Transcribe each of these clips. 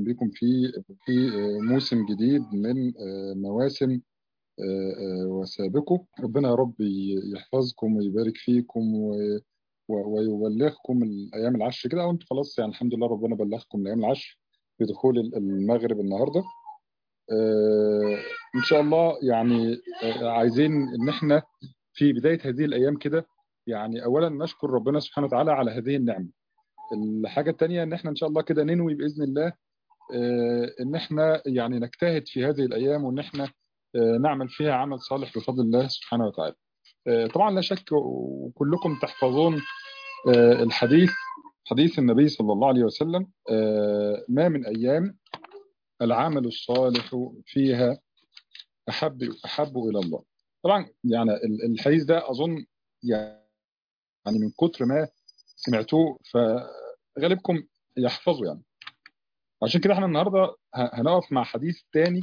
بكم في في موسم جديد من مواسم وسابقه ربنا يا رب يحفظكم ويبارك فيكم ويبلغكم الايام العشر كده وانتم خلاص يعني الحمد لله ربنا بلغكم الايام العشر بدخول المغرب النهارده ان شاء الله يعني عايزين ان احنا في بدايه هذه الايام كده يعني اولا نشكر ربنا سبحانه وتعالى على هذه النعمه الحاجه الثانيه ان احنا ان شاء الله كده ننوي باذن الله ان احنا يعني نجتهد في هذه الايام وان احنا نعمل فيها عمل صالح بفضل الله سبحانه وتعالى طبعا لا شك وكلكم تحفظون الحديث حديث النبي صلى الله عليه وسلم ما من ايام العمل الصالح فيها احب احب الى الله طبعا يعني الحديث ده اظن يعني من كتر ما سمعتوه فغالبكم يحفظوا يعني عشان كده احنا النهارده هنقف مع حديث تاني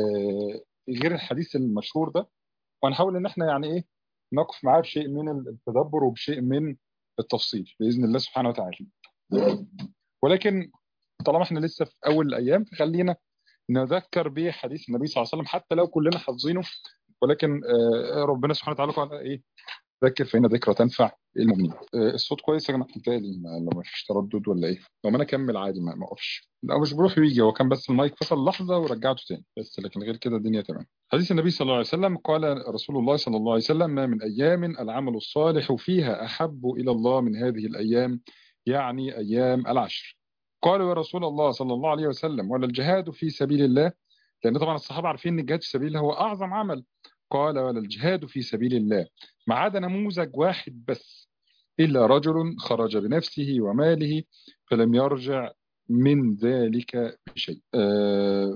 غير الحديث المشهور ده وهنحاول ان احنا يعني ايه نقف معاه بشيء من التدبر وبشيء من التفصيل باذن الله سبحانه وتعالى ولكن طالما احنا لسه في اول الايام فخلينا نذكر بحديث النبي صلى الله عليه وسلم حتى لو كلنا حافظينه ولكن ربنا سبحانه وتعالى قال ايه ذكر فإن ذكرى تنفع المؤمنين الصوت كويس يا جماعه متهيألي لو ما فيش تردد ولا ايه لو ما انا اكمل عادي ما اقفش لا مش بروح ويجي هو كان بس المايك فصل لحظه ورجعته تاني بس لكن غير كده الدنيا تمام حديث النبي صلى الله عليه وسلم قال رسول الله صلى الله عليه وسلم ما من ايام العمل الصالح فيها احب الى الله من هذه الايام يعني ايام العشر قالوا يا رسول الله صلى الله عليه وسلم ولا الجهاد في سبيل الله لان طبعا الصحابه عارفين ان الجهاد في سبيل الله هو اعظم عمل قال ولا الجهاد في سبيل الله ما عدا نموذج واحد بس إلا رجل خرج بنفسه وماله فلم يرجع من ذلك بشيء آه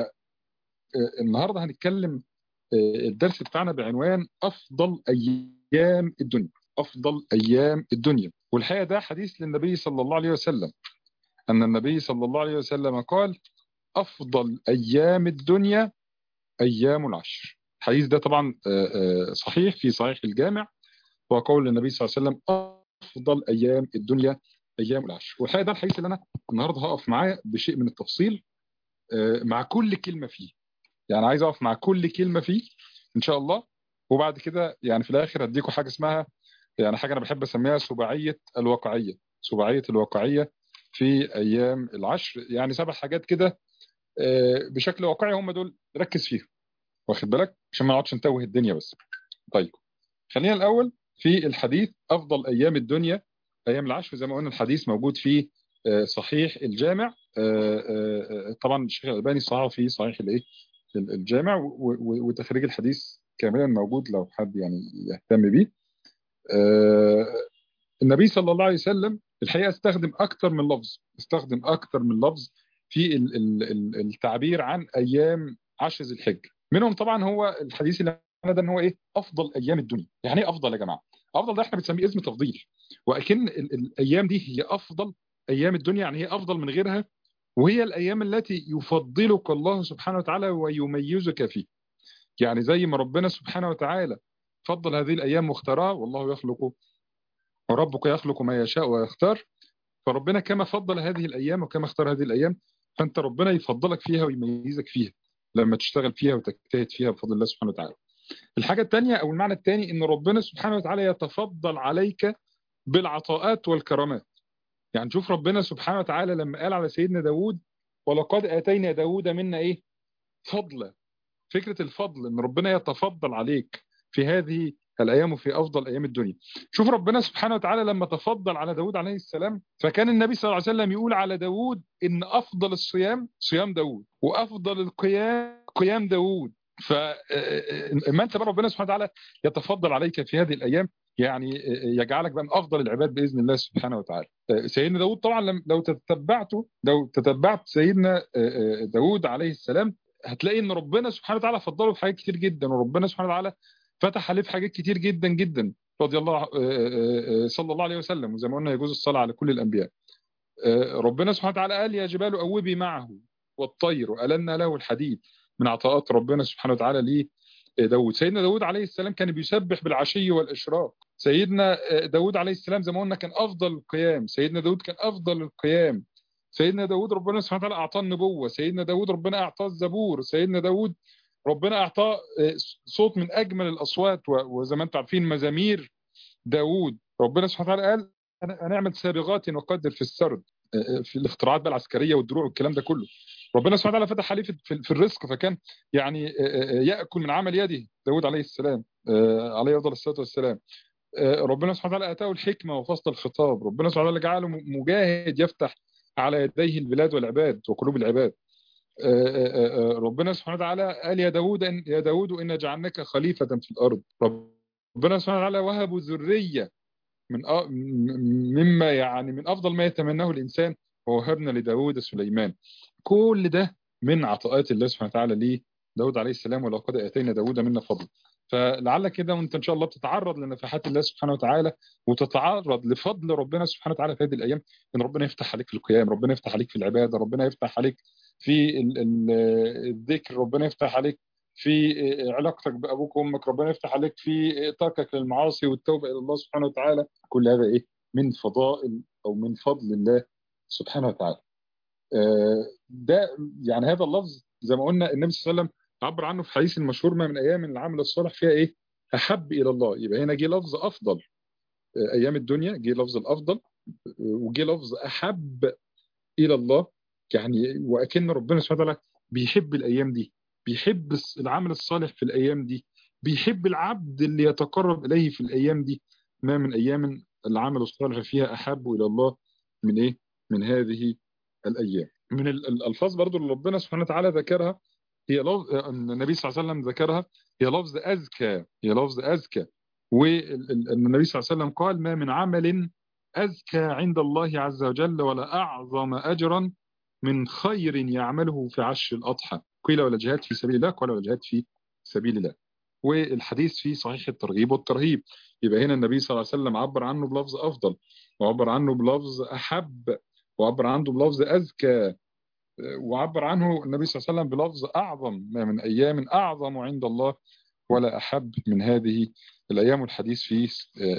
فالنهاردة هنتكلم آه الدرس بتاعنا بعنوان أفضل أيام الدنيا أفضل أيام الدنيا والحقيقة ده حديث للنبي صلى الله عليه وسلم أن النبي صلى الله عليه وسلم قال أفضل أيام الدنيا أيام العشر الحديث ده طبعا صحيح في صحيح الجامع وقول النبي صلى الله عليه وسلم افضل ايام الدنيا ايام العشر والحقيقه ده الحديث اللي انا النهارده هقف معاه بشيء من التفصيل مع كل كلمه فيه يعني عايز اقف مع كل كلمه فيه ان شاء الله وبعد كده يعني في الاخر هديكم حاجه اسمها يعني حاجه انا بحب اسميها سباعيه الواقعيه سباعيه الواقعيه في ايام العشر يعني سبع حاجات كده بشكل واقعي هم دول ركز فيهم واخد بالك عشان ما نقعدش نتوه الدنيا بس طيب خلينا الاول في الحديث افضل ايام الدنيا ايام العشر زي ما قلنا الحديث موجود في صحيح الجامع طبعا الشيخ الالباني صححه في صحيح الايه الجامع وتخريج الحديث كاملا موجود لو حد يعني يهتم بيه النبي صلى الله عليه وسلم الحقيقه استخدم اكثر من لفظ استخدم اكثر من لفظ في التعبير عن ايام عشر ذي الحجه منهم طبعا هو الحديث اللي ده ان هو ايه افضل ايام الدنيا يعني ايه افضل يا جماعه افضل ده احنا بنسميه اسم تفضيل واكن الايام دي هي افضل ايام الدنيا يعني هي افضل من غيرها وهي الايام التي يفضلك الله سبحانه وتعالى ويميزك فيه يعني زي ما ربنا سبحانه وتعالى فضل هذه الايام واختارها والله يخلق وربك يخلق ما يشاء ويختار فربنا كما فضل هذه الايام وكما اختار هذه الايام فانت ربنا يفضلك فيها ويميزك فيها لما تشتغل فيها وتجتهد فيها بفضل الله سبحانه وتعالى الحاجة الثانية أو المعنى الثاني إن ربنا سبحانه وتعالى يتفضل عليك بالعطاءات والكرامات يعني شوف ربنا سبحانه وتعالى لما قال على سيدنا داود ولقد آتينا داود منا إيه فضلا فكرة الفضل إن ربنا يتفضل عليك في هذه الأيام وفي أفضل أيام الدنيا شوف ربنا سبحانه وتعالى لما تفضل على داود عليه السلام فكان النبي صلى الله عليه وسلم يقول على داود إن أفضل الصيام صيام داود وأفضل القيام قيام داود فما انت بقى ربنا سبحانه وتعالى يتفضل عليك في هذه الايام يعني يجعلك بقى من افضل العباد باذن الله سبحانه وتعالى. سيدنا داود طبعا لو تتبعته لو تتبعت سيدنا داود عليه السلام هتلاقي ان ربنا سبحانه وتعالى فضله في حاجات كتير جدا وربنا سبحانه وتعالى فتح عليه في حاجات كتير جدا جدا رضي الله صلى الله عليه وسلم وزي ما قلنا يجوز الصلاه على كل الانبياء. ربنا سبحانه وتعالى قال يا جبال اوبي معه والطير والنا له الحديد من عطاءات ربنا سبحانه وتعالى لداود سيدنا داود عليه السلام كان بيسبح بالعشي والإشراق سيدنا داود عليه السلام زي ما قلنا كان أفضل القيام سيدنا داود كان أفضل القيام سيدنا داود ربنا سبحانه وتعالى اعطاه النبوه سيدنا داود ربنا اعطاه الزبور سيدنا داود ربنا اعطاه صوت من اجمل الاصوات وزي ما انتم عارفين مزامير داود ربنا سبحانه وتعالى قال هنعمل سابغات وقدر في السرد في الاختراعات بقى العسكريه والدروع والكلام ده كله ربنا سبحانه وتعالى فتح عليه في الرزق فكان يعني ياكل من عمل يده داود عليه السلام عليه افضل الصلاه والسلام ربنا سبحانه وتعالى اتاه الحكمه وفصل الخطاب ربنا سبحانه وتعالى جعله مجاهد يفتح على يديه البلاد والعباد وقلوب العباد ربنا سبحانه وتعالى قال يا داود إن يا داود إن جعلناك خليفة في الأرض ربنا سبحانه وتعالى وهب ذرية من مما يعني من أفضل ما يتمناه الإنسان ووهبنا لداود سليمان كل ده من عطاءات الله سبحانه وتعالى ليه داود عليه السلام ولقد اتينا داود منا فضل فلعلك كده وانت ان شاء الله بتتعرض لنفحات الله سبحانه وتعالى وتتعرض لفضل ربنا سبحانه وتعالى في هذه الايام ان ربنا يفتح عليك في القيام ربنا يفتح عليك في العباده ربنا يفتح عليك في الذكر ربنا يفتح عليك في علاقتك بابوك وامك ربنا يفتح عليك في تركك للمعاصي والتوبه الى الله سبحانه وتعالى كل هذا ايه من فضائل او من فضل الله سبحانه وتعالى ده يعني هذا اللفظ زي ما قلنا النبي صلى الله عليه وسلم عبر عنه في حديث المشهور ما من ايام العمل الصالح فيها ايه احب الى الله يبقى هنا جه لفظ افضل ايام الدنيا جه لفظ الافضل وجه لفظ احب الى الله يعني واكن ربنا سبحانه وتعالى بيحب الايام دي بيحب العمل الصالح في الايام دي بيحب العبد اللي يتقرب اليه في الايام دي ما من ايام العمل الصالح فيها احب الى الله من ايه من هذه الايام من الالفاظ برضو اللي ربنا سبحانه وتعالى ذكرها هي لفظ النبي صلى الله عليه وسلم ذكرها هي لفظ أزكى هي لفظ أزكى والنبي صلى الله عليه وسلم قال ما من عمل أزكى عند الله عز وجل ولا أعظم أجرا من خير يعمله في عشر الأضحى قيل ولا جهاد في سبيل الله قال ولا جهاد في سبيل الله والحديث في صحيح الترغيب والترهيب يبقى هنا النبي صلى الله عليه وسلم عبر عنه بلفظ أفضل وعبر عنه بلفظ أحب وعبر عنه بلفظ أزكى وعبر عنه النبي صلى الله عليه وسلم بلفظ أعظم ما من أيام أعظم عند الله ولا أحب من هذه الأيام والحديث في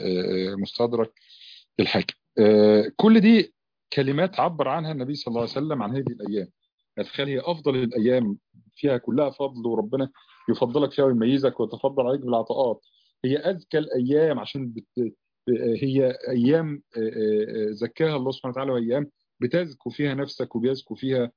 مستدرك الحاكم كل دي كلمات عبر عنها النبي صلى الله عليه وسلم عن هذه الأيام تخيل هي أفضل الأيام فيها كلها فضل وربنا يفضلك فيها ويميزك ويتفضل عليك بالعطاءات هي أذكى الأيام عشان بت... هي أيام زكاها الله سبحانه وتعالى وأيام بتزكو فيها نفسك وبيزكو فيها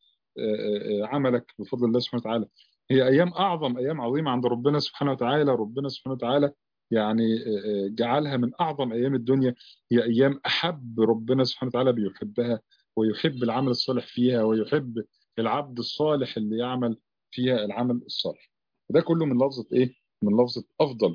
عملك بفضل الله سبحانه وتعالى هي أيام أعظم أيام عظيمة عند ربنا سبحانه وتعالى ربنا سبحانه وتعالى يعني جعلها من أعظم أيام الدنيا هي أيام أحب ربنا سبحانه وتعالى بيحبها ويحب العمل الصالح فيها ويحب العبد الصالح اللي يعمل فيها العمل الصالح ده كله من لفظة إيه؟ من لفظة أفضل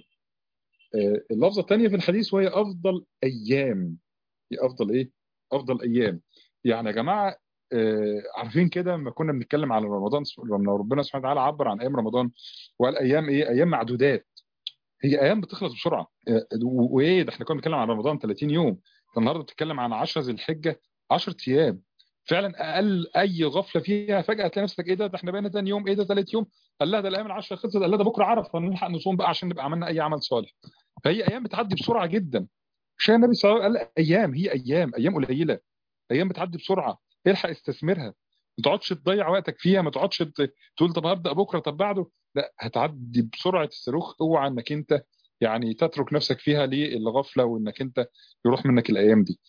اللفظة الثانية في الحديث وهي أفضل أيام هي أفضل إيه؟ أفضل أيام يعني يا جماعة آه عارفين كده لما كنا بنتكلم على رمضان لما ربنا سبحانه وتعالى عبر عن ايام رمضان وقال ايام ايه ايام معدودات هي ايام بتخلص بسرعه آه وايه ده احنا كنا بنتكلم عن رمضان 30 يوم النهارده بتتكلم عن 10 ذي الحجه 10 ايام فعلا اقل اي غفله فيها فجاه هتلاقي نفسك ايه ده ده احنا بقينا ثاني يوم ايه ده ثالث يوم قال لها ده الايام العشره خلصت قال لها ده بكره عرفه نلحق نصوم بقى عشان نبقى عملنا اي عمل صالح فهي ايام بتعدي بسرعه جدا عشان النبي صلى الله عليه وسلم قال ايام هي ايام ايام قليله ايام بتعدي بسرعه الحق استثمرها ما تقعدش تضيع وقتك فيها ما تقعدش تقول طب هبدا بكره طب بعده لا هتعدي بسرعه الصاروخ اوعى انك انت يعني تترك نفسك فيها للغفله وانك انت يروح منك الايام دي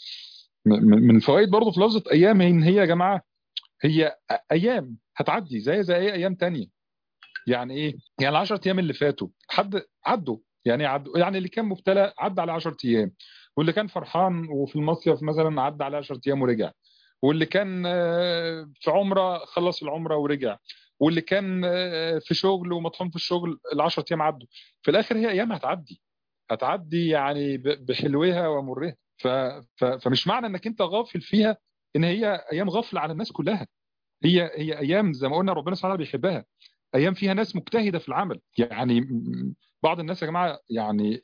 من الفوائد برضه في لفظه ايام ان هي يا جماعه هي ايام هتعدي زي زي اي ايام تانية يعني ايه يعني ال 10 ايام اللي فاتوا حد عدوا يعني عدوا يعني اللي كان مبتلى عدى على 10 ايام واللي كان فرحان وفي المصيف مثلا عدى على 10 ايام ورجع واللي كان في عمره خلص العمره ورجع واللي كان في شغل ومطحون في الشغل ال10 ايام عدوا في الاخر هي ايام هتعدي هتعدي يعني بحلوها ومرها ف... ف... فمش معنى انك انت غافل فيها ان هي ايام غفله على الناس كلها هي هي ايام زي ما قلنا ربنا سبحانه وتعالى بيحبها ايام فيها ناس مجتهده في العمل يعني بعض الناس يا جماعه يعني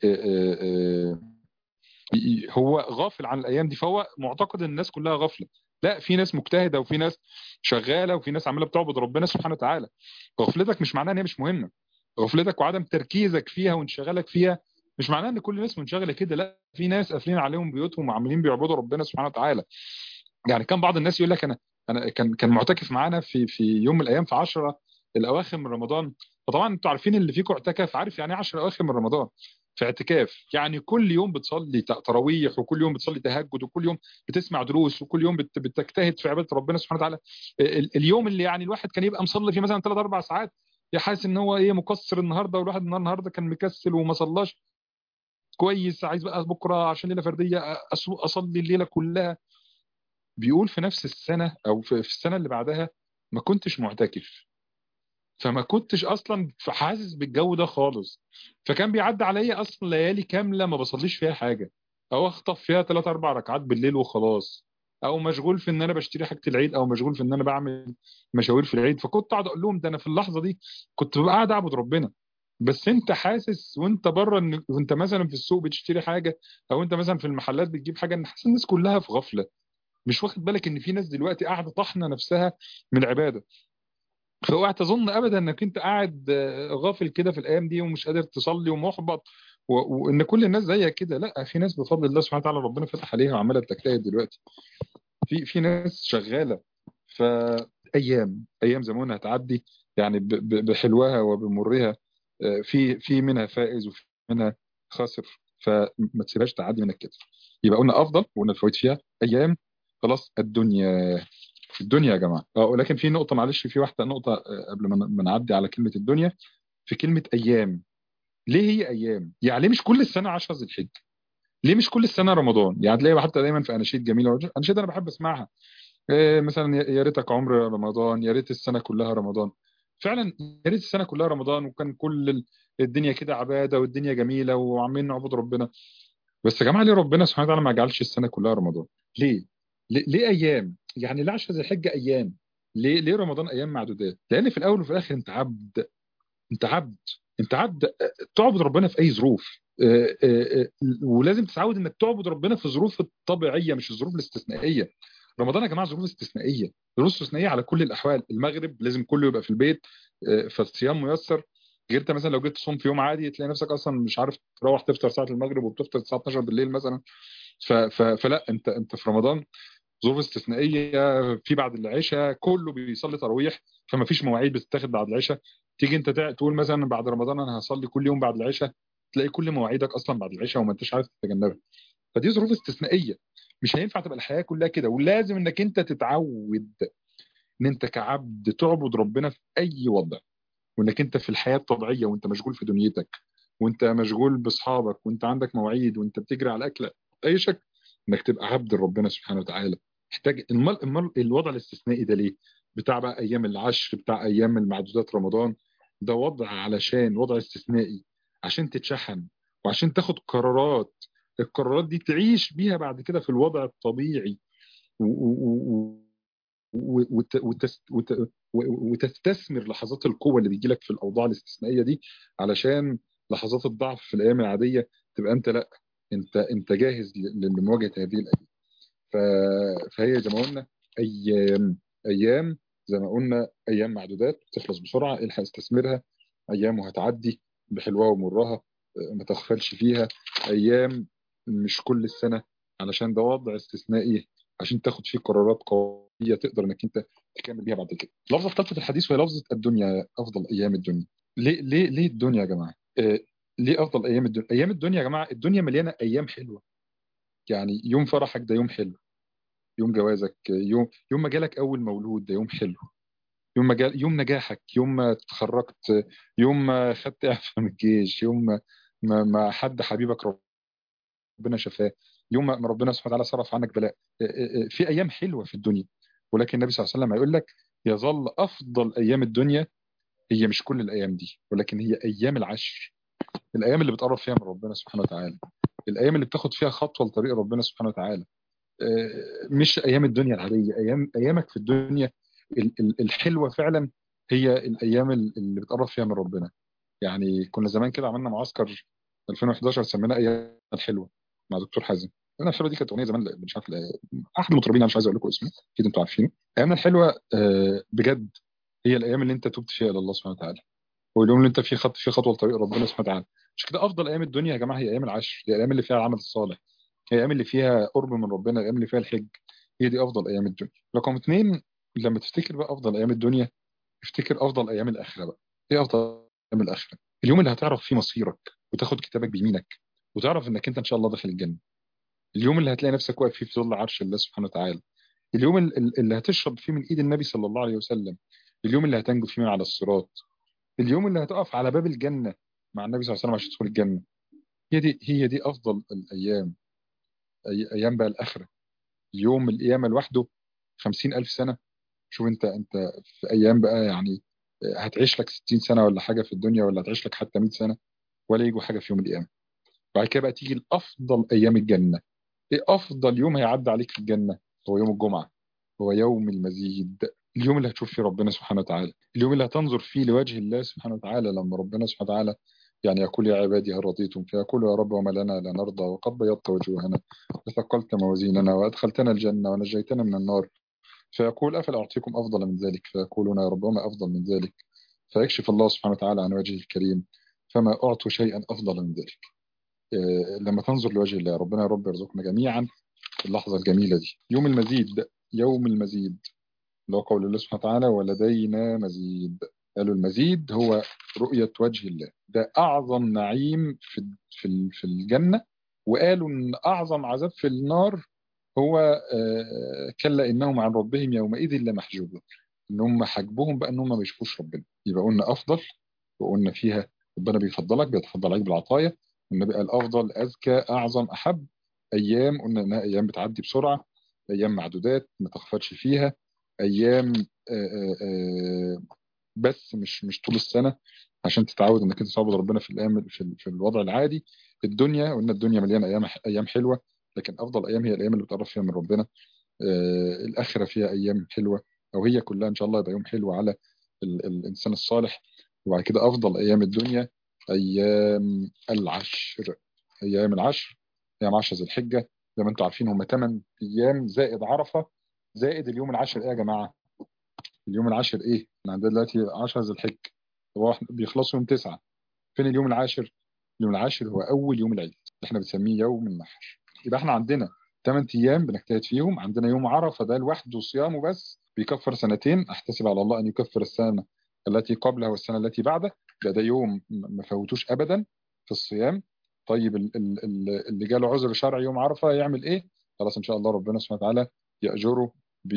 هو غافل عن الايام دي فهو معتقد ان الناس كلها غافله لا في ناس مجتهده وفي ناس شغاله وفي ناس عماله بتعبد ربنا سبحانه وتعالى غفلتك مش معناها ان هي مش مهمه غفلتك وعدم تركيزك فيها وانشغالك فيها مش معناها ان كل الناس منشغله كده لا في ناس قافلين عليهم بيوتهم وعاملين بيعبدوا ربنا سبحانه وتعالى يعني كان بعض الناس يقول لك انا انا كان كان معتكف معانا في في يوم من الايام في 10 الاواخر من رمضان فطبعا انتوا عارفين اللي فيكم اعتكف عارف يعني ايه 10 اواخر من رمضان في اعتكاف يعني كل يوم بتصلي تراويح وكل يوم بتصلي تهجد وكل يوم بتسمع دروس وكل يوم بت- بتجتهد في عباده ربنا سبحانه وتعالى ال- اليوم اللي يعني الواحد كان يبقى مصلي فيه مثلا 3 4 ساعات يحس ان هو ايه مقصر النهارده والواحد النهار- النهارده كان مكسل وما صلاش كويس عايز بقى بكره عشان ليله فرديه أص- اصلي الليله كلها بيقول في نفس السنه او في في السنه اللي بعدها ما كنتش معتكف فما كنتش اصلا حاسس بالجو ده خالص فكان بيعدي عليا اصلا ليالي كامله ما بصليش فيها حاجه او اخطف فيها ثلاث اربع ركعات بالليل وخلاص او مشغول في ان انا بشتري حاجه العيد او مشغول في ان انا بعمل مشاوير في العيد فكنت اقعد اقول لهم ده انا في اللحظه دي كنت ببقى قاعد اعبد ربنا بس انت حاسس وانت بره ان وانت مثلا في السوق بتشتري حاجه او انت مثلا في المحلات بتجيب حاجه ان حاسس الناس كلها في غفله مش واخد بالك ان في ناس دلوقتي قاعده طحنه نفسها من العباده فاوعى تظن ابدا انك انت قاعد آه، غافل كده في الايام دي ومش قادر تصلي ومحبط و- وان كل الناس زيك كده لا في ناس بفضل الله سبحانه وتعالى ربنا فتح عليها وعماله تجتهد دلوقتي في في ناس شغاله فايام ايام زمانها هتعدي يعني ب- ب- بحلوها وبمرها آه، في في منها فائز وفي منها خاسر فما تسيبهاش تعدي منك كده يبقى قلنا افضل وقلنا الفوائد فيها ايام خلاص الدنيا الدنيا يا جماعه اه ولكن في نقطه معلش في واحده نقطه آه، قبل ما ما نعدي على كلمه الدنيا في كلمه ايام ليه هي ايام يعني ليه مش كل السنه 10 ذي الحجه ليه مش كل السنه رمضان يعني تلاقي حتى دايما في اناشيد جميله اناشيد انا بحب اسمعها إيه مثلا يا يا ريتك عمر رمضان يا ريت السنه كلها رمضان فعلا يا ريت السنه كلها رمضان وكان كل ال- الدنيا كده عباده والدنيا جميله وعمالين نعبد ربنا بس يا جماعه ليه ربنا سبحانه وتعالى ما جعلش السنه كلها رمضان ليه ليه, ليه ايام يعني ليه 10 ذي الحجه ايام ليه ليه رمضان ايام معدودات لان في الاول وفي الاخر انت عبد انت عبد انت عبد آه، تعبد ربنا في اي ظروف آه، آه، آه، ولازم تتعود انك تعبد ربنا في الظروف الطبيعيه مش الظروف الاستثنائيه رمضان يا جماعه ظروف استثنائيه ظروف استثنائيه على كل الاحوال المغرب لازم كله يبقى في البيت آه، فالصيام ميسر غير انت مثلا لو جيت تصوم في يوم عادي تلاقي نفسك اصلا مش عارف تروح تفطر ساعه المغرب وبتفطر الساعه 12 بالليل مثلا ف... ف... فلا انت انت في رمضان ظروف استثنائيه في بعد العشاء كله بيصلي تراويح فما فيش مواعيد بتتاخد بعد العشاء تيجي انت تع- تقول مثلا بعد رمضان انا هصلي كل يوم بعد العشاء تلاقي كل مواعيدك اصلا بعد العشاء وما انتش عارف تتجنبها فدي ظروف استثنائيه مش هينفع تبقى الحياه كلها كده ولازم انك انت تتعود ان انت كعبد تعبد ربنا في اي وضع وانك انت في الحياه الطبيعيه وانت مشغول في دنيتك وانت مشغول باصحابك وانت عندك مواعيد وانت بتجري على الاكل اي شك انك تبقى عبد ربنا سبحانه وتعالى محتاج المال المال الوضع الاستثنائي ده ليه بتاع بقى ايام العشر بتاع ايام المعدودات رمضان ده وضع علشان وضع استثنائي عشان تتشحن وعشان تاخد قرارات القرارات دي تعيش بيها بعد كده في الوضع الطبيعي و- و- و- وت- وتست- وت- وتستثمر لحظات القوه اللي بيجي لك في الاوضاع الاستثنائيه دي علشان لحظات الضعف في الايام العاديه تبقى انت لا انت انت جاهز ل- لمواجهه هذه الايام ف- فهي زي ما قلنا ايام ايام زي ما قلنا ايام معدودات تخلص بسرعه الحق استثمرها ايام وهتعدي بحلوها ومرها ما تغفلش فيها ايام مش كل السنه علشان ده وضع استثنائي عشان تاخد فيه قرارات قويه تقدر انك انت تكمل بيها بعد كده. اللفظه الثالثه في الحديث وهي لفظه الدنيا افضل ايام الدنيا. ليه ليه ليه الدنيا يا جماعه؟ آه ليه افضل ايام الدنيا؟ ايام الدنيا يا جماعه الدنيا مليانه ايام حلوه. يعني يوم فرحك ده يوم حلو. يوم جوازك يوم يوم ما جالك اول مولود ده يوم حلو. يوم ما جال يوم نجاحك يوم ما اتخرجت يوم ما خدت اعفاء من الجيش يوم ما ما, ما حد حبيبك ربنا شفاه يوم ما ربنا سبحانه وتعالى صرف عنك بلاء في ايام حلوه في الدنيا ولكن النبي صلى الله عليه وسلم هيقول لك يظل افضل ايام الدنيا هي مش كل الايام دي ولكن هي ايام العشر الايام اللي بتقرب فيها من ربنا سبحانه وتعالى الايام اللي بتاخد فيها خطوه لطريق ربنا سبحانه وتعالى مش ايام الدنيا العاديه ايام ايامك في الدنيا الحلوه فعلا هي الايام اللي بتقرب فيها من ربنا يعني كنا زمان كده عملنا معسكر 2011 سميناه ايام الحلوه مع دكتور حازم انا الحلوه دي كانت اغنيه زمان مش عارف احد المطربين انا مش عايز اقول لكم اسمه اكيد انتوا عارفينه ايامنا الحلوه بجد هي الايام اللي انت تبت فيها الى الله سبحانه وتعالى واليوم اللي انت فيه خط فيه خطوه لطريق ربنا سبحانه وتعالى مش كده افضل ايام الدنيا يا جماعه هي ايام العشر هي الايام اللي فيها العمل الصالح هي الايام اللي فيها قرب من ربنا الايام اللي فيها الحج هي دي افضل ايام الدنيا رقم اثنين لما تفتكر بقى افضل ايام الدنيا افتكر افضل ايام الاخره بقى ايه افضل ايام الاخره اليوم اللي هتعرف فيه مصيرك وتاخد كتابك بيمينك وتعرف انك انت ان شاء الله داخل الجنه اليوم اللي هتلاقي نفسك واقف فيه في ظل عرش الله سبحانه وتعالى اليوم اللي هتشرب فيه من ايد النبي صلى الله عليه وسلم اليوم اللي هتنجو فيه من على الصراط اليوم اللي هتقف على باب الجنه مع النبي صلى الله عليه وسلم عشان تدخل الجنه هي دي هي دي افضل الايام أي ايام بقى الاخره يوم القيامه لوحده خمسين ألف سنة شوف انت انت في ايام بقى يعني هتعيش لك 60 سنة ولا حاجة في الدنيا ولا هتعيش لك حتى 100 سنة ولا يجوا حاجة في يوم القيامة بعد كده بقى تيجي الافضل ايام الجنة ايه افضل يوم هيعدي عليك في الجنة هو يوم الجمعة هو يوم المزيد اليوم اللي هتشوف فيه ربنا سبحانه وتعالى اليوم اللي هتنظر فيه لوجه الله سبحانه وتعالى لما ربنا سبحانه وتعالى يعني يقول يا عبادي هل رضيتم فيقول يا رب وما لنا لا نرضى وقد بيضت وجوهنا وثقلت موازيننا وادخلتنا الجنه ونجيتنا من النار فيقول افلا اعطيكم افضل من ذلك فيقولون يا رب وما افضل من ذلك فيكشف الله سبحانه وتعالى عن وجهه الكريم فما اعطوا شيئا افضل من ذلك لما تنظر لوجه الله ربنا يا رب يرزقنا جميعا اللحظه الجميله دي يوم المزيد يوم المزيد اللي هو قول الله سبحانه وتعالى ولدينا مزيد قالوا المزيد هو رؤية وجه الله ده أعظم نعيم في في في الجنة وقالوا إن أعظم عذاب في النار هو كلا إنهم عن ربهم يومئذ لمحجوبون إن هم حجبهم بقى إن هم ما يشوفوش ربنا يبقى قلنا أفضل وقلنا فيها ربنا بيفضلك بيتفضل عليك بالعطايا والنبي قال أفضل أزكى أعظم أحب أيام قلنا إنها أيام بتعدي بسرعة أيام معدودات ما تخفضش فيها أيام آآ آآ بس مش مش طول السنه عشان تتعود انك انت تعبد ربنا في الايام في, في الوضع العادي الدنيا قلنا الدنيا مليانه ايام ايام حلوه لكن افضل ايام هي الايام اللي بتقرب فيها من ربنا آه الاخره فيها ايام حلوه او هي كلها ان شاء الله يبقى يوم حلو على ال الانسان الصالح وبعد كده افضل ايام الدنيا ايام العشر ايام العشر ايام 10 ذي الحجه زي ما انتم عارفين هم 8 ايام زائد عرفه زائد اليوم العاشر ايه يا جماعه اليوم العاشر ايه؟ احنا عندنا دلوقتي 10 ذي الحج هو بيخلصوا يوم 9 فين اليوم العاشر؟ اليوم العاشر هو اول يوم العيد اللي احنا بنسميه يوم النحر يبقى احنا عندنا 8 ايام بنجتهد فيهم عندنا يوم عرفه ده لوحده صيامه بس بيكفر سنتين احتسب على الله ان يكفر السنه التي قبلها والسنه التي بعده ده ده يوم ما فوتوش ابدا في الصيام طيب اللي جاله عذر شرعي يوم عرفه يعمل ايه؟ خلاص ان شاء الله ربنا سبحانه وتعالى يأجره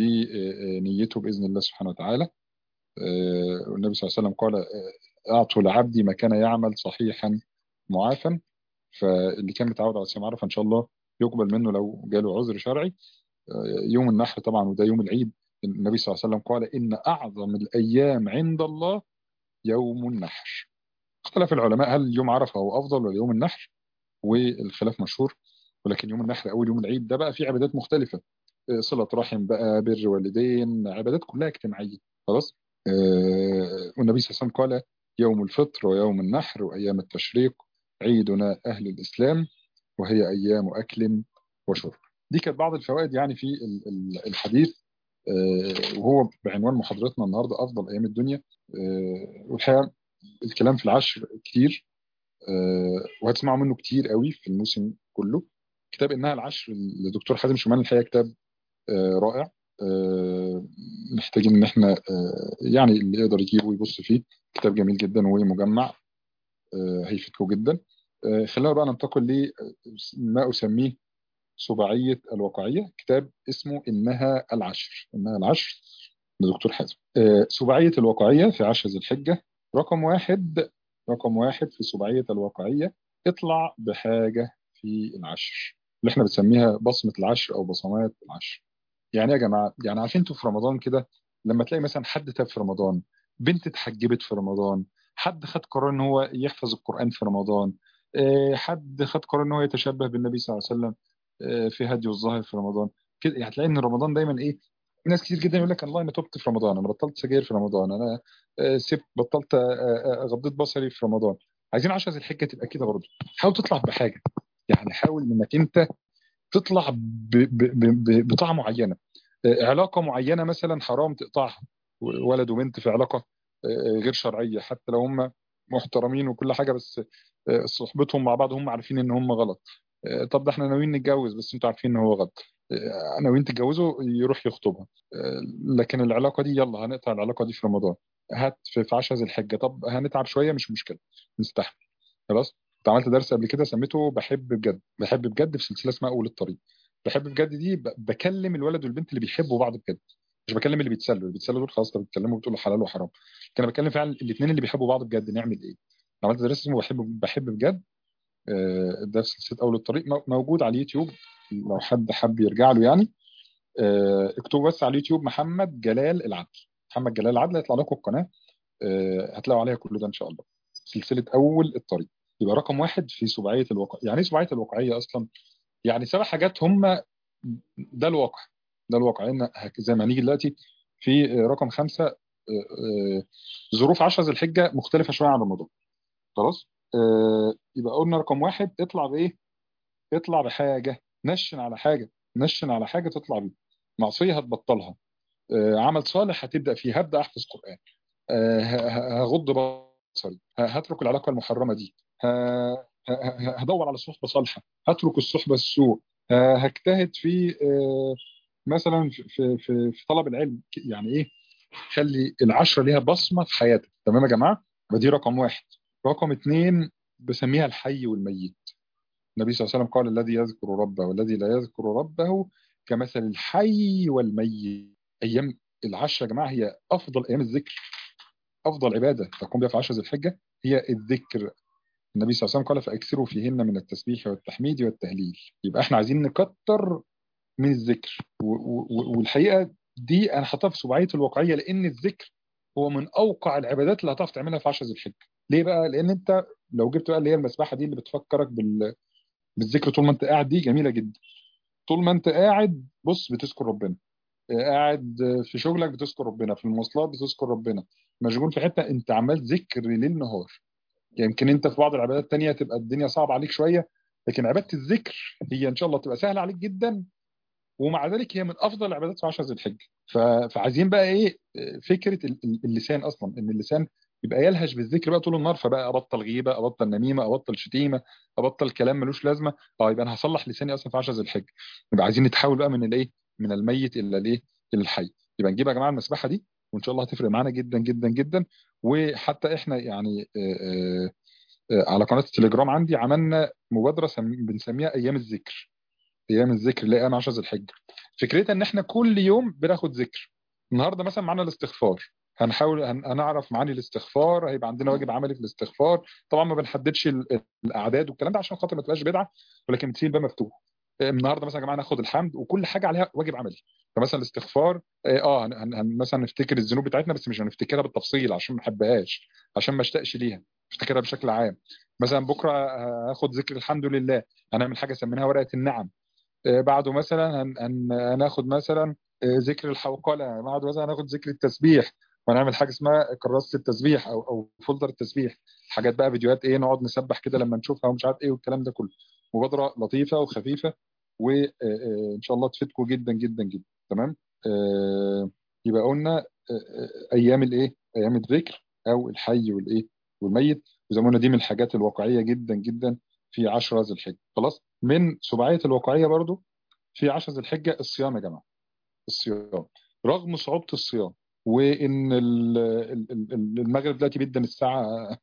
بنيته بإذن الله سبحانه وتعالى والنبي صلى الله عليه وسلم قال أعطوا لعبدي ما كان يعمل صحيحا معافا فاللي كان متعود على صيام عرفه إن شاء الله يقبل منه لو جاله عذر شرعي يوم النحر طبعا وده يوم العيد النبي صلى الله عليه وسلم قال إن أعظم الأيام عند الله يوم النحر اختلف العلماء هل يوم عرفة هو أفضل ولا يوم النحر والخلاف مشهور ولكن يوم النحر أول يوم العيد ده بقى فيه عبادات مختلفة صلة رحم بقى بر والدين عبادات كلها اجتماعية خلاص آه والنبي صلى الله عليه وسلم قال يوم الفطر ويوم النحر وأيام التشريق عيدنا أهل الإسلام وهي أيام أكل وشرب دي كانت بعض الفوائد يعني في الحديث آه وهو بعنوان محاضرتنا النهاردة أفضل أيام الدنيا آه والحقيقة الكلام في العشر كتير وهتسمعوا منه كتير قوي في الموسم كله كتاب إنها العشر لدكتور حازم شومان الحقيقة كتاب رائع محتاجين ان احنا يعني اللي يقدر يجيبه ويبص فيه كتاب جميل جدا ومجمع هيفيدكم جدا خلينا بقى ننتقل لما اسميه سباعية الواقعية كتاب اسمه إنها العشر إنها العشر لدكتور حازم سباعية الواقعية في عشر ذي الحجة رقم واحد رقم واحد في سباعية الواقعية اطلع بحاجة في العشر اللي احنا بنسميها بصمة العشر أو بصمات العشر يعني يا جماعه يعني عارفين انتوا في رمضان كده لما تلاقي مثلا حد تاب في رمضان بنت اتحجبت في رمضان حد خد قرار ان هو يحفظ القران في رمضان حد خد قرار ان هو يتشبه بالنبي صلى الله عليه وسلم في هدي الظاهر في رمضان كده يعني هتلاقي ان رمضان دايما ايه ناس كتير جدا يقول لك الله انا تبت في رمضان انا بطلت سجاير في رمضان انا سبت بطلت غضيت بصري في رمضان عايزين 10 ذي الحجه تبقى كده برضه حاول تطلع بحاجه يعني حاول انك انت تطلع بطاعه معينه علاقه معينه مثلا حرام تقطعها ولد وبنت في علاقه غير شرعيه حتى لو هم محترمين وكل حاجه بس صحبتهم مع بعض هم عارفين ان هم غلط طب ده احنا ناويين نتجوز بس انتوا عارفين ان هو غلط انا وانت تتجوزوا يروح يخطبها لكن العلاقه دي يلا هنقطع العلاقه دي في رمضان هات في 10 ذي الحجه طب هنتعب شويه مش مشكله نستحمل خلاص كنت عملت درس قبل كده سميته بحب بجد بحب بجد في سلسله اسمها اول الطريق بحب بجد دي بكلم الولد والبنت اللي بيحبوا بعض بجد مش بكلم اللي بيتسلوا اللي بيتسلوا دول خلاص بتتكلموا بتقولوا حلال وحرام لكن انا بتكلم فعلا الاثنين اللي بيحبوا بعض بجد نعمل ايه عملت درس اسمه بحب بحب بجد ده في سلسله اول الطريق موجود على اليوتيوب لو حد حب يرجع له يعني اكتبوا بس على اليوتيوب محمد جلال العدل محمد جلال العدل هيطلع لكم القناه هتلاقوا عليها كل ده ان شاء الله سلسله اول الطريق يبقى رقم واحد في سبعيه الواقع يعني ايه سبعيه الواقعيه اصلا يعني سبع حاجات هم ده الواقع ده الواقع ان زي ما هنيجي دلوقتي في رقم خمسة ظروف 10 ذي الحجه مختلفه شويه عن رمضان خلاص يبقى قلنا رقم واحد اطلع بايه اطلع بحاجه نشن على حاجه نشن على حاجه تطلع بيه معصيه هتبطلها عمل صالح هتبدا فيه هبدا احفظ قران هغض بصري هترك العلاقه المحرمه دي هدور على صحبه صالحه هترك الصحبه السوء هجتهد في مثلا في في في طلب العلم يعني ايه خلي العشره ليها بصمه في حياتك تمام يا جماعه دي رقم واحد رقم اثنين بسميها الحي والميت النبي صلى الله عليه وسلم قال الذي يذكر ربه والذي لا يذكر ربه كمثل الحي والميت ايام العشره يا جماعه هي افضل ايام الذكر افضل عباده تقوم بها في عشر ذي الحجه هي الذكر النبي صلى الله عليه وسلم قال فاكثروا فيهن من التسبيح والتحميد والتهليل يبقى احنا عايزين نكتر من الذكر والحقيقه دي انا حاطها في سبعيه الواقعيه لان الذكر هو من اوقع العبادات اللي هتعرف تعملها في 10 ذي الحجه ليه بقى لان انت لو جبت بقى اللي هي المسبحه دي اللي بتفكرك بال... بالذكر طول ما انت قاعد دي جميله جدا طول ما انت قاعد بص بتذكر ربنا قاعد في شغلك بتذكر ربنا في المواصلات بتذكر ربنا مشغول في حته انت عمال ذكر ليل نهار يمكن انت في بعض العبادات التانية تبقى الدنيا صعبه عليك شويه لكن عباده الذكر هي ان شاء الله تبقى سهله عليك جدا ومع ذلك هي من افضل العبادات في 10 ذي الحجه فعايزين بقى ايه فكره اللسان اصلا ان اللسان يبقى يلهج بالذكر بقى طول النهار فبقى ابطل غيبه ابطل نميمه ابطل شتيمه ابطل كلام ملوش لازمه اه يبقى انا هصلح لساني اصلا في 10 ذي الحجه يبقى عايزين نتحول بقى من الايه من الميت الى الايه الى الحي يبقى نجيب يا جماعه المسبحه دي وان شاء الله هتفرق معانا جدا جدا جدا وحتى احنا يعني آآ آآ على قناه التليجرام عندي عملنا مبادره بنسميها ايام الذكر ايام الذكر اللي هي ايام 10 ذي الحجه فكرتها ان احنا كل يوم بناخد ذكر النهارده مثلا معانا الاستغفار هنحاول هنعرف معاني الاستغفار هيبقى عندنا واجب عملي في الاستغفار طبعا ما بنحددش الاعداد والكلام ده عشان خاطر ما تبقاش بدعه ولكن بتسيب بقى مفتوح النهارده مثلا يا جماعه ناخد الحمد وكل حاجه عليها واجب عملي فمثلا الاستغفار اه هن هن مثلا نفتكر الذنوب بتاعتنا بس مش هنفتكرها بالتفصيل عشان ما نحبهاش عشان ما اشتاقش ليها نفتكرها بشكل عام مثلا بكره هاخد ذكر الحمد لله هنعمل حاجه سميناها ورقه النعم آه بعده مثلا هن هن هناخد مثلا آه ذكر الحوقله بعده مثلا هناخد ذكر التسبيح ونعمل حاجه اسمها كراسه التسبيح او او فولدر التسبيح حاجات بقى فيديوهات ايه نقعد نسبح كده لما نشوفها ومش عارف ايه والكلام ده كله مبادره لطيفه وخفيفه وان شاء الله تفيدكم جدا جدا جدا تمام يبقى قلنا ايام الايه ايام الذكر او الحي والايه والميت وزي ما قلنا دي من الحاجات الواقعيه جدا جدا في 10 ذي الحجه خلاص من سبعيه الواقعيه برضو في 10 ذي الحجه الصيام يا جماعه الصيام رغم صعوبه الصيام وان المغرب دلوقتي بيدن الساعه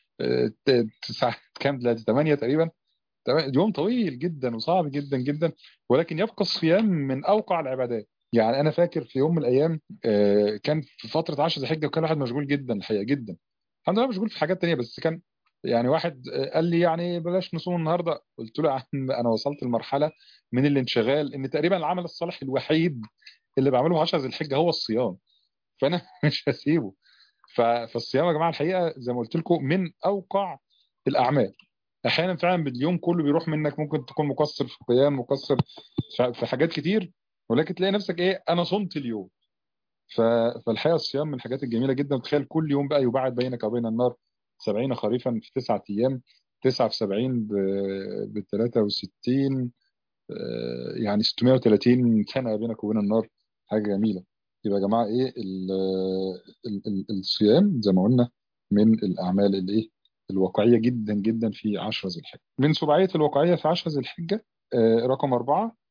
الساعه كام دلوقتي 8 تقريبا يوم طويل جدا وصعب جدا جدا ولكن يبقى الصيام من اوقع العبادات يعني انا فاكر في يوم من الايام كان في فتره 10 ذي الحجه وكان واحد مشغول جدا الحقيقه جدا الحمد لله مشغول في حاجات تانية بس كان يعني واحد قال لي يعني بلاش نصوم النهارده قلت له يا عم انا وصلت لمرحله من الانشغال ان تقريبا العمل الصالح الوحيد اللي بعمله في 10 ذي الحجه هو الصيام فانا مش هسيبه فالصيام يا جماعه الحقيقه زي ما قلت لكم من اوقع الاعمال احيانا فعلا اليوم كله بيروح منك ممكن تكون مقصر في القيام مقصر في حاجات كتير ولكن تلاقي نفسك ايه انا صمت اليوم فالحقيقه الصيام من الحاجات الجميله جدا وتخيل كل يوم بقى يباعد بينك وبين النار 70 خريفا في تسعة ايام 9 في 70 ب 63 يعني 630 سنه بينك وبين النار حاجه جميله يبقى يا جماعه ايه ال ال ال الصيام زي ما قلنا من الاعمال الايه الواقعيه جدا جدا في 10 ذي الحجه من سبعيه الواقعيه في 10 ذي الحجه آه رقم أربعة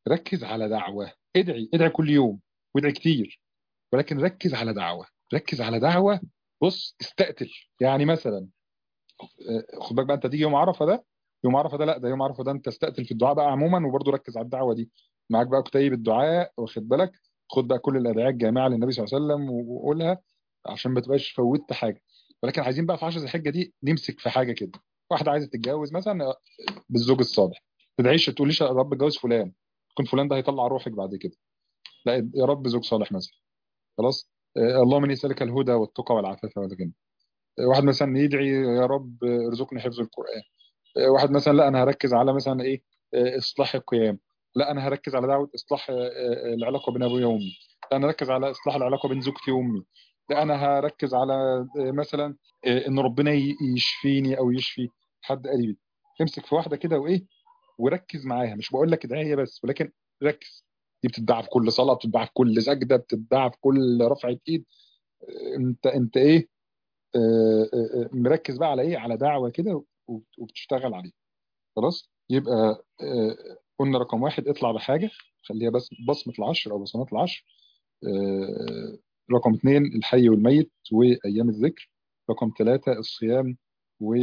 ركز على دعوه ادعي ادعي كل يوم وادعي كتير ولكن ركز على دعوه ركز على دعوه بص استقتل يعني مثلا خد بالك بقى انت تيجي يوم عرفه ده يوم عرفه ده لا ده يوم عرفه ده انت استقتل في الدعاء بقى عموما وبرضه ركز على الدعوه دي معاك بقى كتيب الدعاء واخد بالك خد بقى كل الادعية الجامعه للنبي صلى الله عليه وسلم وقولها عشان ما تبقاش فوتت حاجه ولكن عايزين بقى في 10 ذي الحجه دي نمسك في حاجه كده واحده عايزه تتجوز مثلا بالزوج الصالح ما تدعيش تقوليش يا رب اتجوز فلان يكون فلان ده هيطلع روحك بعد كده لا يا رب زوج صالح مثلا خلاص اللهم اني اسالك الهدى والتقى والعفاف والغنى واحد مثلا يدعي يا رب ارزقني حفظ القران واحد مثلا لا انا هركز على مثلا ايه اصلاح القيام لا انا هركز على دعوه اصلاح العلاقه بين ابويا وامي لا انا هركز على اصلاح العلاقه بين زوجتي وامي لا انا هركز على مثلا ان ربنا يشفيني او يشفي حد قريبي امسك في واحده كده وايه وركز معاها مش بقول لك ادعي هي بس ولكن ركز دي بتتباع في كل صلاه بتتباع في كل سجده بتتباع في كل رفعه ايد انت انت ايه مركز بقى على ايه على دعوه كده وبتشتغل عليه خلاص يبقى قلنا رقم واحد اطلع بحاجه خليها بس بصمه العشر او بصمات العشر رقم اثنين الحي والميت وايام الذكر رقم ثلاثه الصيام و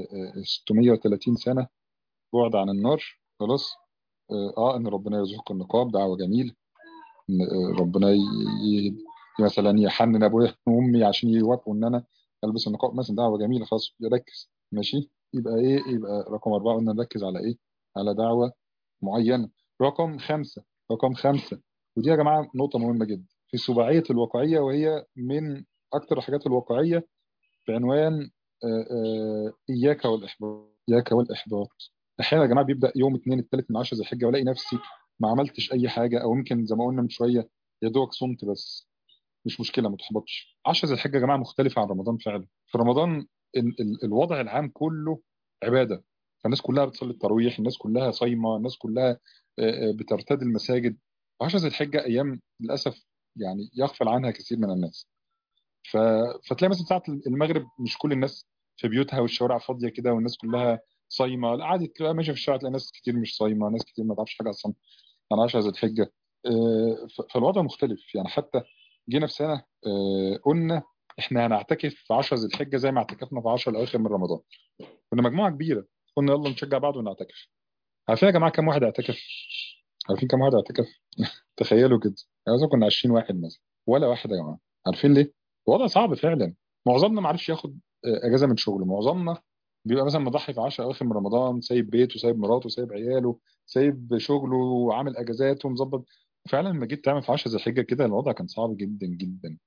630 سنه بعد عن النار خلاص اه ان ربنا يرزقك النقاب دعوه جميله ان ربنا ي... مثلا يحنن ابويا وامي عشان يوافقوا ان انا البس النقاب مثلا دعوه جميله خلاص يركز ماشي يبقى ايه يبقى رقم اربعه قلنا نركز على ايه على دعوه معينه رقم خمسه رقم خمسه ودي يا جماعه نقطه مهمه جدا في سباعيه الواقعيه وهي من اكثر الحاجات الواقعيه بعنوان آآ آآ اياك والاحباط اياك والاحباط احيانا يا جماعه بيبدا يوم اثنين الثالث من 10 ذي الحجه والاقي نفسي ما عملتش اي حاجه او يمكن زي ما قلنا من شويه يا دوبك صمت بس مش مشكله ما تحبطش 10 ذي الحجه يا جماعه مختلفه عن رمضان فعلا في رمضان ال ال الوضع العام كله عباده فالناس كلها بتصلي التراويح الناس كلها صايمه الناس كلها بترتدي المساجد 10 ذي الحجه ايام للاسف يعني يغفل عنها كثير من الناس ف... فتلاقي مثلا ساعه المغرب مش كل الناس في بيوتها والشوارع فاضيه كده والناس كلها صايمه لا عادي تلاقي ماشي في الشارع تلاقي ناس كتير مش صايمه ناس كتير ما تعرفش حاجه اصلا عن 10 ذي الحجه فالوضع مختلف يعني حتى جينا في سنه قلنا احنا هنعتكف في 10 ذي الحجه زي ما اعتكفنا في 10 الاواخر من رمضان كنا مجموعه كبيره قلنا يلا نشجع بعض ونعتكف عارفين يا جماعه كم واحد اعتكف عارفين كم واحد اعتكف تخيلوا كده يعني كنا 20 واحد مثلا ولا واحد يا جماعه عارفين ليه الوضع صعب فعلا معظمنا ما عرفش ياخد اجازه من شغله معظمنا بيبقى مثلا مضحي في 10 اواخر من رمضان سايب بيته سايب مراته سايب عياله سايب شغله وعامل اجازات ومظبط فعلا لما جيت تعمل في 10 ذي الحجه كده الوضع كان صعب جدا جدا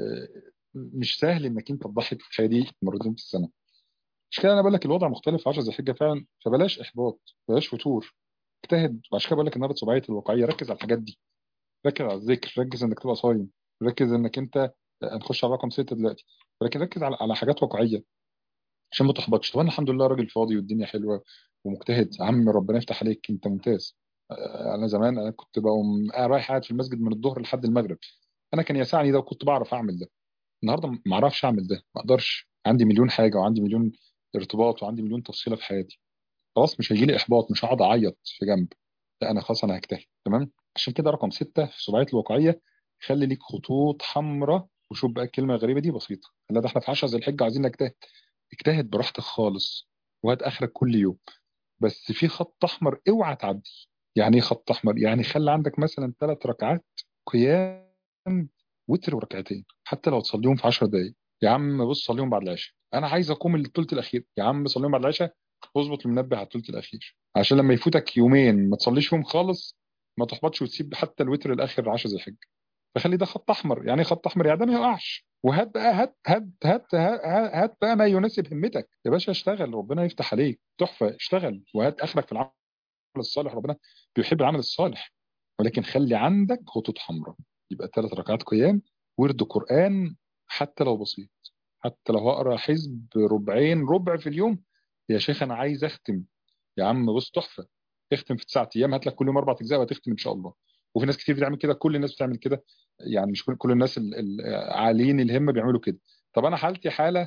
مش سهل انك انت تضحي في الحياه دي مرتين في السنه مش كده انا بقول لك الوضع مختلف في 10 ذي الحجه فعلا فبلاش احباط بلاش فتور اجتهد وعشان كده بقول لك النهارده سبعيه الواقعيه ركز على الحاجات دي ركز على الذكر ركز انك تبقى صايم ركز انك انت هنخش على رقم سته دلوقتي ولكن ركز على على حاجات واقعيه عشان ما تحبطش طب انا الحمد لله راجل فاضي والدنيا حلوه ومجتهد عم ربنا يفتح عليك انت ممتاز انا زمان انا كنت بقوم رايح قاعد في المسجد من الظهر لحد المغرب انا كان يسعني ده وكنت بعرف اعمل ده النهارده ما اعرفش اعمل ده ما اقدرش عندي مليون حاجه وعندي مليون ارتباط وعندي مليون تفصيله في حياتي خلاص مش هيجي لي احباط مش هقعد اعيط في جنب لا انا خلاص انا هجتهد تمام عشان كده رقم ستة في سبعيه الواقعيه خلي ليك خطوط حمراء وشوف بقى الكلمه الغريبه دي بسيطه لا ده احنا في 10 ذي الحجه عايزين نجتهد اجتهد براحتك خالص وهات اخرك كل يوم بس في خط احمر اوعى تعدي يعني ايه خط احمر يعني خلي عندك مثلا ثلاث ركعات قيام وتر وركعتين حتى لو تصليهم في 10 دقائق يا عم بص صليهم بعد العشاء انا عايز اقوم الثلث الاخير يا عم صليهم بعد العشاء اظبط المنبه على الثلث الاخير عشان لما يفوتك يومين ما تصليش فيهم خالص ما تحبطش وتسيب حتى الوتر الاخر 10 ذي الحجه فخلي ده خط احمر يعني خط احمر يعني ده ما يقعش وهات بقى هات هات هات هات بقى ما يناسب همتك يا باشا اشتغل ربنا يفتح عليك تحفه اشتغل وهات اخرك في العمل الصالح ربنا بيحب العمل الصالح ولكن خلي عندك خطوط حمراء يبقى ثلاث ركعات قيام ورد قران حتى لو بسيط حتى لو هقرا حزب ربعين ربع في اليوم يا شيخ انا عايز اختم يا عم بص تحفه اختم في تسعة ايام هات لك كل يوم اربع اجزاء وهتختم ان شاء الله وفي ناس كتير بتعمل كده كل الناس بتعمل كده يعني مش كل الناس العاليين الهمه بيعملوا كده طب انا حالتي حاله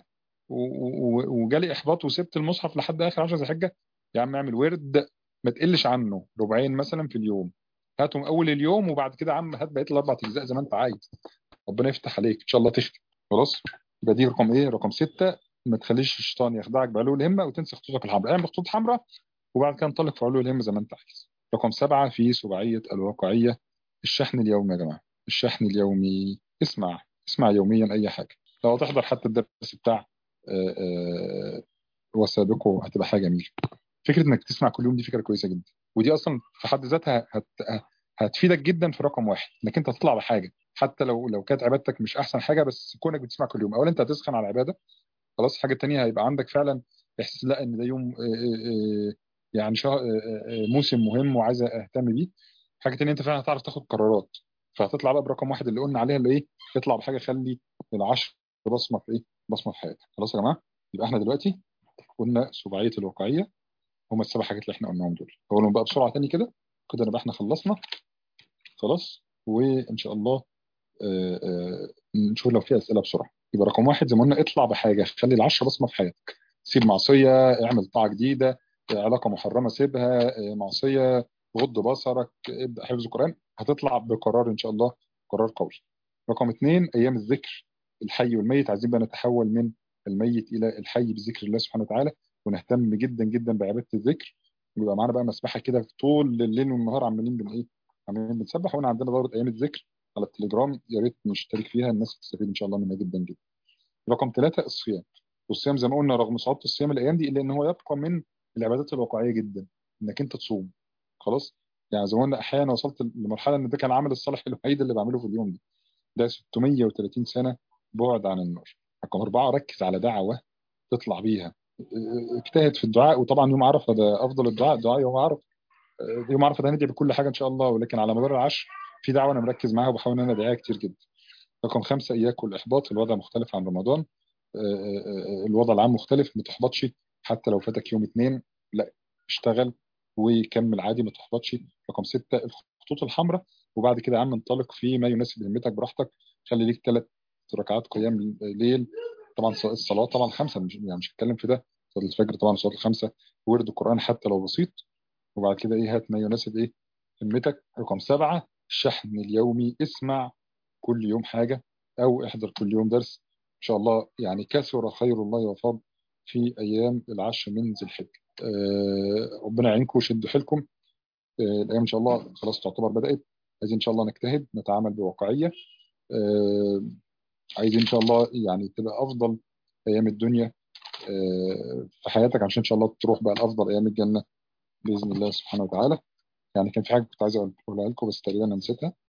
وجالي احباط وسبت المصحف لحد اخر 10 ذي الحجه يا عم اعمل ورد ما تقلش عنه ربعين مثلا في اليوم هاتهم اول اليوم وبعد كده يا عم هات بقيه الاربع اجزاء زي ما انت عايز ربنا يفتح عليك ان شاء الله تختم خلاص يبقى دي رقم ايه رقم ستة ما تخليش الشيطان يخدعك بعلو الهمه وتنسى خطوطك الحمراء اعمل خطوط حمراء وبعد كده انطلق في علو الهمه زي ما انت عايز رقم سبعة في سباعيه الواقعيه الشحن اليومي يا جماعه الشحن اليومي اسمع اسمع يوميا اي حاجه لو تحضر حتى الدرس بتاع وسابقه هتبقى حاجه جميله فكره انك تسمع كل يوم دي فكره كويسه جدا ودي اصلا في حد ذاتها هت... هتفيدك جدا في رقم واحد انك انت تطلع بحاجه حتى لو لو كانت عبادتك مش احسن حاجه بس كونك بتسمع كل يوم اولا انت هتسخن على العباده خلاص حاجه تانية هيبقى عندك فعلا احساس لا ان ده يوم يعني شهر موسم مهم وعايز اهتم بيه حاجه تانية انت فعلا هتعرف تاخد قرارات فهتطلع بقى برقم واحد اللي قلنا عليها اللي ايه اطلع بحاجه خلي العشر بصمه في ايه بصمه في حياتك خلاص يا جماعه يبقى احنا دلوقتي قلنا سباعيه الواقعيه هم السبع حاجات اللي احنا قلناهم دول هقولهم بقى بسرعه تاني كده كده نبقى احنا خلصنا خلاص وان شاء الله آآ آآ نشوف لو في اسئله بسرعه يبقى رقم واحد زي ما قلنا اطلع بحاجه خلي العشرة بصمه في حياتك سيب معصيه اعمل طاعه جديده علاقه محرمه سيبها معصيه غض بصرك ابدا حفظ القران هتطلع بقرار ان شاء الله قرار قوي رقم اثنين ايام الذكر الحي والميت عايزين بقى نتحول من الميت الى الحي بذكر الله سبحانه وتعالى ونهتم جدا جدا بعباده الذكر ويبقى معانا بقى مسبحه كده طول الليل والنهار عمالين بن ايه عمالين بنسبح وانا عندنا دوره ايام الذكر على التليجرام يا ريت نشترك فيها الناس تستفيد ان شاء الله منها جدا جدا رقم ثلاثة الصيام والصيام زي ما قلنا رغم صعوبة الصيام الايام دي الا ان هو يبقى من العبادات الواقعيه جدا انك انت تصوم خلاص يعني زي ما قلنا احيانا وصلت لمرحله ان ده كان العمل الصالح الوحيد اللي بعمله في اليوم ده ده 630 سنه بعد عن النار رقم أربعة ركز على دعوة تطلع بيها اجتهد في الدعاء وطبعا يوم عرفة ده أفضل الدعاء الدعاء يوم عرفة يوم عرفة ده هندعي بكل حاجة إن شاء الله ولكن على مدار العشر في دعوة أنا مركز معاها وبحاول إن أنا أدعيها كتير جدا رقم خمسة إياك والإحباط الوضع مختلف عن رمضان الوضع العام مختلف ما تحبطش حتى لو فاتك يوم اتنين لا اشتغل وكمل عادي ما تحبطش رقم ستة الخطوط الحمراء وبعد كده يا عم انطلق في ما يناسب همتك براحتك خلي ليك ثلاث ركعات قيام ليل طبعا الصلاه طبعا خمسه مش يعني مش هتكلم في ده صلاه الفجر طبعا صلاه الخمسه ورد القران حتى لو بسيط وبعد كده ايه هات ما يناسب ايه همتك رقم سبعه الشحن اليومي اسمع كل يوم حاجه او احضر كل يوم درس ان شاء الله يعني كثر خير الله وفضل في ايام العشر من ذي الحجه آه ربنا يعينكم وشدوا حيلكم آه الايام ان شاء الله خلاص تعتبر بدات عايزين ان شاء الله نجتهد نتعامل بواقعيه آه عايزين ان شاء الله يعني تبقى افضل ايام الدنيا في حياتك عشان ان شاء الله تروح بقى لافضل ايام الجنه باذن الله سبحانه وتعالى يعني كان في حاجه كنت عايز اقولها لكم بس تقريبا نسيتها